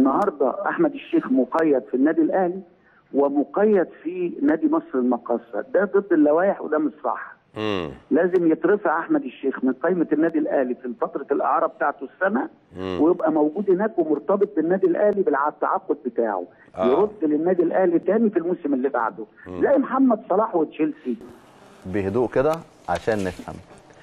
النهارده احمد الشيخ مقيد في النادي الاهلي ومقيد في نادي مصر المقاصه ده ضد اللوائح وده مش صح امم لازم يترفع احمد الشيخ من قائمه النادي الاهلي في فتره الاعاره بتاعته السنه ويبقى موجود هناك ومرتبط بالنادي الاهلي بالتعاقد بتاعه آه. يرد للنادي الاهلي تاني في الموسم اللي بعده زي محمد صلاح وتشيلسي بهدوء كده عشان نفهم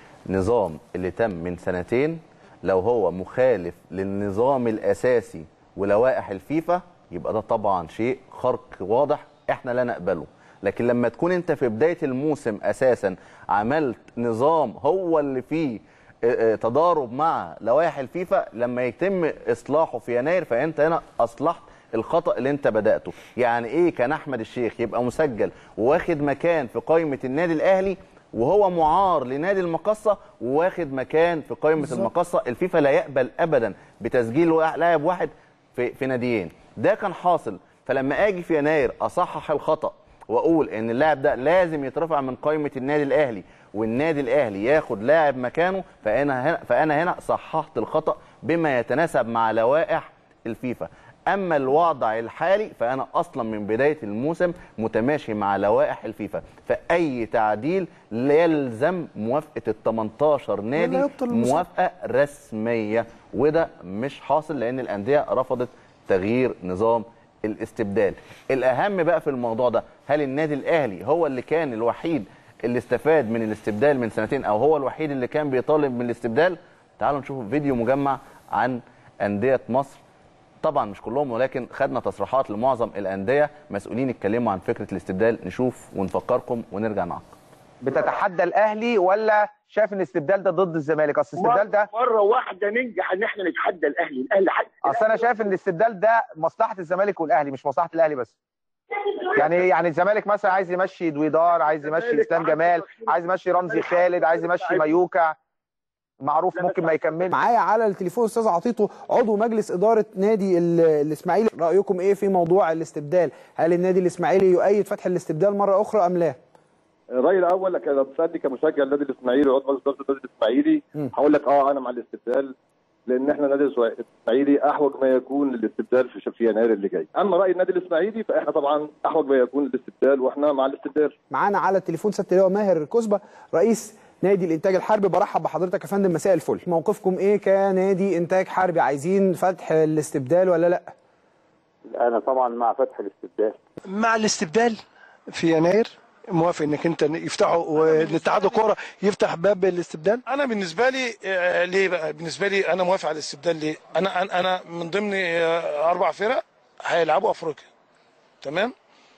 نظام اللي تم من سنتين لو هو مخالف للنظام الاساسي ولوائح الفيفا يبقى ده طبعا شيء خرق واضح احنا لا نقبله لكن لما تكون انت في بدايه الموسم اساسا عملت نظام هو اللي فيه اه، اه، تضارب مع لوائح الفيفا لما يتم اصلاحه في يناير فانت هنا اصلحت الخطا اللي انت بداته يعني ايه كان احمد الشيخ يبقى مسجل واخد مكان في قائمه النادي الاهلي وهو معار لنادي المقصه وواخد مكان في قائمه المقصه الفيفا لا يقبل ابدا بتسجيل وا- لاعب واحد في في ناديين ده كان حاصل فلما اجي في يناير اصحح الخطا واقول ان اللاعب ده لازم يترفع من قائمه النادي الاهلي والنادي الاهلي ياخد لاعب مكانه فانا هنا فانا هنا صححت الخطا بما يتناسب مع لوائح الفيفا اما الوضع الحالي فانا اصلا من بدايه الموسم متماشي مع لوائح الفيفا فاي تعديل يلزم موافقه ال 18 نادي ولا يبطل المسابقة. موافقه رسميه وده مش حاصل لان الانديه رفضت تغيير نظام الاستبدال الاهم بقى في الموضوع ده هل النادي الاهلي هو اللي كان الوحيد اللي استفاد من الاستبدال من سنتين او هو الوحيد اللي كان بيطالب من الاستبدال تعالوا نشوف فيديو مجمع عن انديه مصر طبعا مش كلهم ولكن خدنا تصريحات لمعظم الانديه مسؤولين اتكلموا عن فكره الاستبدال نشوف ونفكركم ونرجع نعقب بتتحدى الاهلي ولا شايف ان الاستبدال ده ضد الزمالك اصل الاستبدال ده مره واحده ننجح ان احنا نتحدى الاهلي الاهلي حد اصل انا شايف ان الاستبدال ده مصلحه الزمالك والاهلي مش مصلحه الاهلي بس يعني يعني الزمالك مثلا عايز يمشي دويدار عايز يمشي اسلام جمال عايز يمشي رمزي خالد عايز يمشي مايوكا معروف ممكن ما يكملش معايا على التليفون استاذ عطيتو عضو مجلس اداره نادي ال- الاسماعيلي رايكم ايه في موضوع الاستبدال هل النادي الاسماعيلي يؤيد فتح الاستبدال مره اخرى ام لا الراي الاول لك لو بتسالني كمشجع النادي الاسماعيلي وعضو مجلس اداره النادي الاسماعيلي هقول لك اه انا مع الاستبدال لان احنا النادي الاسماعيلي احوج ما يكون للاستبدال في في يناير اللي جاي اما راي النادي الاسماعيلي فاحنا طبعا احوج ما يكون للاستبدال واحنا مع الاستبدال معانا على التليفون سياده اللواء ماهر كسبه رئيس نادي الانتاج الحربي برحب بحضرتك يا فندم مساء الفل موقفكم ايه كنادي انتاج حربي عايزين فتح الاستبدال ولا لا انا طبعا مع فتح الاستبدال مع الاستبدال في يناير موافق انك انت يفتحوا والاتحاد الكوره يفتح باب الاستبدال انا بالنسبه لي آه، ليه بقى بالنسبه لي انا موافق على الاستبدال ليه انا انا انا من ضمن آه، اربع فرق هيلعبوا افريقيا تمام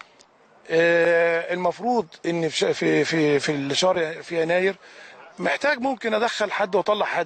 آه، المفروض ان في ش- في في في الشهر في يناير محتاج ممكن ادخل حد واطلع حد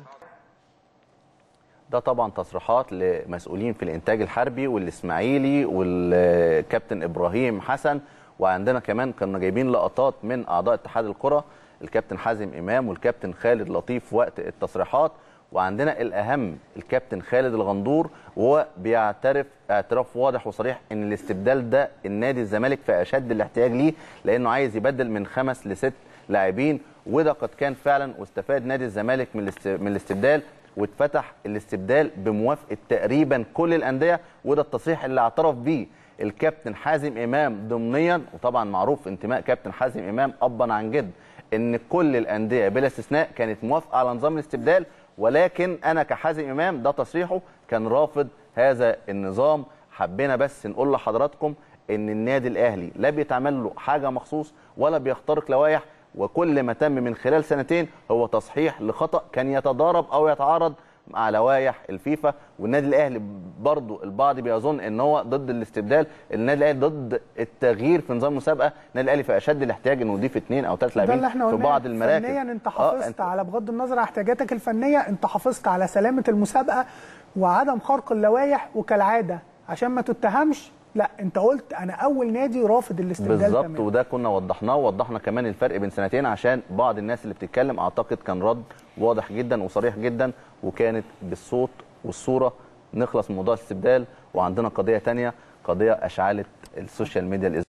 ده طبعا تصريحات لمسؤولين في الانتاج الحربي والاسماعيلي والكابتن ابراهيم حسن وعندنا كمان كنا جايبين لقطات من اعضاء اتحاد الكره الكابتن حازم امام والكابتن خالد لطيف وقت التصريحات وعندنا الاهم الكابتن خالد الغندور وهو بيعترف اعتراف واضح وصريح ان الاستبدال ده النادي الزمالك في اشد الاحتياج ليه لانه عايز يبدل من خمس لست لاعبين وده قد كان فعلا واستفاد نادي الزمالك من الاست- من الاستبدال واتفتح الاستبدال بموافقه تقريبا كل الانديه وده التصريح اللي اعترف بيه الكابتن حازم امام ضمنيا وطبعا معروف انتماء كابتن حازم امام ابا عن جد ان كل الانديه بلا استثناء كانت موافقه على نظام الاستبدال ولكن انا كحازم امام ده تصريحه كان رافض هذا النظام حبينا بس نقول لحضراتكم ان النادي الاهلي لا بيتعمل له حاجه مخصوص ولا بيخترق لوائح وكل ما تم من خلال سنتين هو تصحيح لخطا كان يتضارب او يتعارض مع لوائح الفيفا والنادي الاهلي برضو البعض بيظن ان هو ضد الاستبدال النادي الاهلي ضد التغيير في نظام المسابقه النادي الاهلي في اشد الاحتياج انه يضيف اثنين او ثلاث ده اللي لاعبين احنا في قلناه بعض المراكز فنيا انت آه، حافظت على بغض النظر عن احتياجاتك الفنيه انت حافظت على سلامه المسابقه وعدم خرق اللوائح وكالعاده عشان ما تتهمش لا انت قلت انا اول نادي رافض الاستبدال بالظبط تماما وده كنا وضحناه ووضحنا كمان الفرق بين سنتين عشان بعض الناس اللي بتتكلم اعتقد كان رد واضح جدا وصريح جدا وكانت بالصوت والصوره نخلص من موضوع الاستبدال وعندنا قضيه تانية قضيه اشعلت السوشيال ميديا الاسبوع